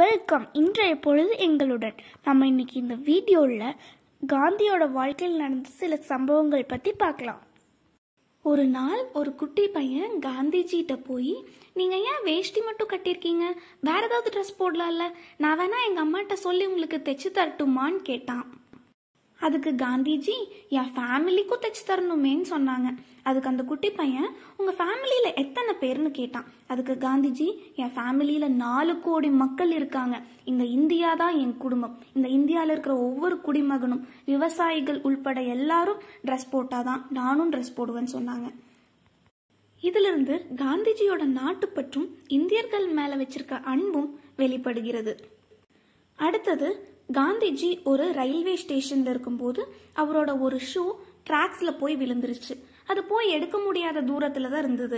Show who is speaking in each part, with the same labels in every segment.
Speaker 1: welcome இன்றைய பொழுது எங்களுடன் நம்ம இன்னைக்கு இந்த வீடியோவில் காந்தியோட வாழ்க்கையில் நடந்த சில சம்பவங்கள் பற்றி பார்க்கலாம் ஒரு நாள் ஒரு குட்டி பையன் காந்திஜிகிட்ட போய் நீங்கள் ஏன் வேஷ்டி மட்டும் கட்டியிருக்கீங்க வேற ஏதாவது ட்ரெஸ் போடலாம்ல நான் வேணா எங்கள் அம்மாட்ட சொல்லி உங்களுக்கு தைச்சு தரட்டுமான்னு கேட்டான் அதுக்கு காந்திஜி என் ஃபேமிலிக்கும் தைச்சு தரணுமேன்னு சொன்னாங்க அதுக்கு அந்த குட்டி பையன் உங்கள் ஃபேமிலியில் எத்தனை பேர்னு கேட்டான் அதுக்கு காந்திஜி என் ஃபேமிலியில் நாலு கோடி மக்கள் இருக்காங்க இந்த இந்தியா தான் என் குடும்பம் இந்த இந்தியாவில் இருக்கிற ஒவ்வொரு குடிமகனும் விவசாயிகள் உள்பட எல்லாரும் ட்ரெஸ் போட்டாதான் நானும் ட்ரெஸ் போடுவேன்னு சொன்னாங்க இதிலிருந்து காந்திஜியோட நாட்டுப்பற்றும் இந்தியர்கள் மேல வச்சிருக்க அன்பும் வெளிப்படுகிறது அடுத்தது காந்திஜி ஒரு ரயில்வே ஸ்டேஷன்ல இருக்கும்போது அவரோட ஒரு ஷூ டிராக்ஸ்ல போய் விழுந்துருச்சு அது போய் எடுக்க முடியாத தூரத்துல தான் இருந்தது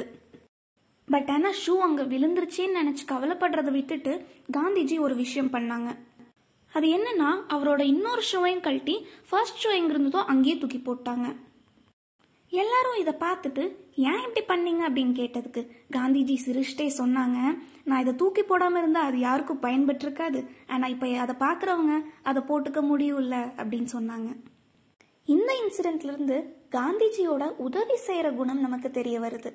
Speaker 1: பட் ஆனா ஷூ அங்க விழுந்துருச்சேன்னு நினைச்சு கவலைப்படுறதை விட்டுட்டு காந்திஜி ஒரு விஷயம் பண்ணாங்க அது என்னன்னா அவரோட இன்னொரு ஷூவையும் கழட்டி ஃபர்ஸ்ட் ஷூ எங்க இருந்ததோ அங்கேயே தூக்கி போட்டாங்க எல்லாரும் இதை பார்த்துட்டு ஏன் இப்படி பண்ணீங்க அப்படின்னு கேட்டதுக்கு காந்திஜி சிரிச்சிட்டே சொன்னாங்க நான் இதை தூக்கி போடாமல் இருந்தால் அது யாருக்கும் பயன்பட்டிருக்காது ஆனால் இப்போ அதை பார்க்குறவங்க அதை போட்டுக்க முடியும்ல அப்படின்னு சொன்னாங்க இந்த இன்சிடென்ட்லேருந்து காந்திஜியோட உதவி செய்கிற குணம் நமக்கு தெரிய வருது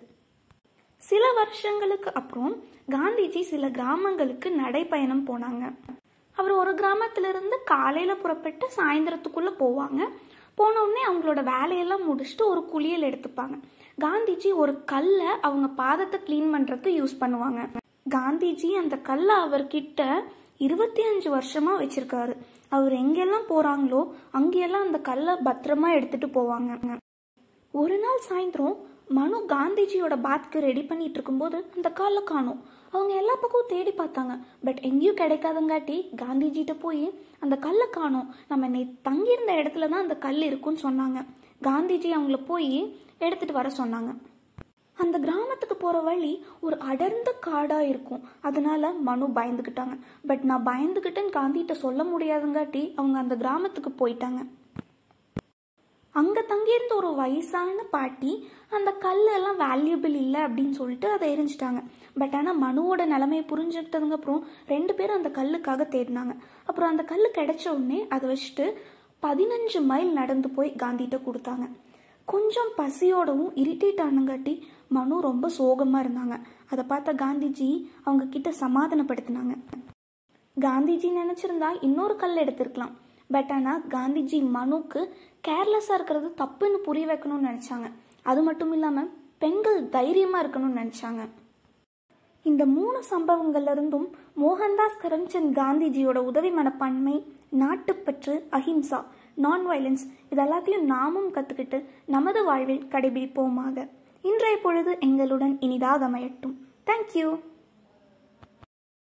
Speaker 1: சில வருஷங்களுக்கு அப்புறம் காந்திஜி சில கிராமங்களுக்கு நடைப்பயணம் போனாங்க அவர் ஒரு கிராமத்திலிருந்து காலையில் புறப்பட்டு சாயந்தரத்துக்குள்ளே போவாங்க போன உடனே அவங்களோட வேலையெல்லாம் முடிச்சுட்டு ஒரு குளியல் எடுத்துப்பாங்க காந்திஜி ஒரு கல்லை அவங்க பாதத்தை க்ளீன் பண்ணுறதுக்கு யூஸ் பண்ணுவாங்க காந்திஜி அந்த கல்லை அவர்கிட்ட இருபத்தி அஞ்சு வருஷமா வச்சிருக்காரு அவர் எங்கெல்லாம் போறாங்களோ அங்கெல்லாம் அந்த கல்லை பத்திரமா எடுத்துட்டு போவாங்க ஒரு நாள் சாயந்தரம் மனு காந்திஜியோட பாத்க்கு ரெடி பண்ணிட்டு இருக்கும்போது அந்த காலை காணும் அவங்க எல்லா பக்கமும் தேடி பார்த்தாங்க பட் எங்கேயும் கிடைக்காதங்காட்டி காந்திஜிட்ட போய் அந்த கல்லை காணும் நம்ம நே தங்கியிருந்த இடத்துல தான் அந்த கல் இருக்குன்னு சொன்னாங்க காந்திஜி அவங்கள போய் எடுத்துட்டு வர சொன்னாங்க அந்த கிராமத்துக்கு போகிற வழி ஒரு அடர்ந்த காடாக இருக்கும் அதனால மனு பயந்துக்கிட்டாங்க பட் நான் பயந்துக்கிட்டேன்னு காந்திகிட்ட சொல்ல முடியாதுங்காட்டி அவங்க அந்த கிராமத்துக்கு போயிட்டாங்க அங்கே தங்கியிருந்த ஒரு வயசான பாட்டி அந்த கல்லெல்லாம் வேல்யூபிள் இல்லை அப்படின்னு சொல்லிட்டு அதை எரிஞ்சிட்டாங்க பட் ஆனால் மனுவோட நிலைமையை புரிஞ்சுக்கிட்டதுங்க அப்புறம் ரெண்டு பேரும் அந்த கல்லுக்காக தேடினாங்க அப்புறம் அந்த கல் கிடைச்ச உடனே அதை வச்சுட்டு பதினஞ்சு மைல் நடந்து போய் காந்திகிட்ட கொடுத்தாங்க கொஞ்சம் பசியோடவும் இரிட்டேட் ஆனங்காட்டி மனு ரொம்ப சோகமாக இருந்தாங்க அதை பார்த்த காந்திஜி அவங்க கிட்ட சமாதானப்படுத்தினாங்க காந்திஜி நினச்சிருந்தா இன்னொரு கல் எடுத்திருக்கலாம் பட் ஆனால் காந்திஜி மனுக்கு கேர்லெஸ்ஸாக இருக்கிறது தப்புன்னு புரிய வைக்கணும்னு நினச்சாங்க அது மட்டும் இல்லாமல் பெண்கள் தைரியமாக இருக்கணும்னு நினச்சாங்க இந்த மூணு சம்பவங்கள்ல இருந்தும் மோகன்தாஸ் கரம்சந்த் காந்திஜியோட உதவி மனப்பான்மை நாட்டுப்பற்று அஹிம்சா நான் வயலன்ஸ் இது எல்லாத்தையும் நாமும் கற்றுக்கிட்டு நமது வாழ்வில் கடைபிடிப்போமாக இன்றைய பொழுது எங்களுடன் இனிதாக அமையட்டும் தேங்க்யூ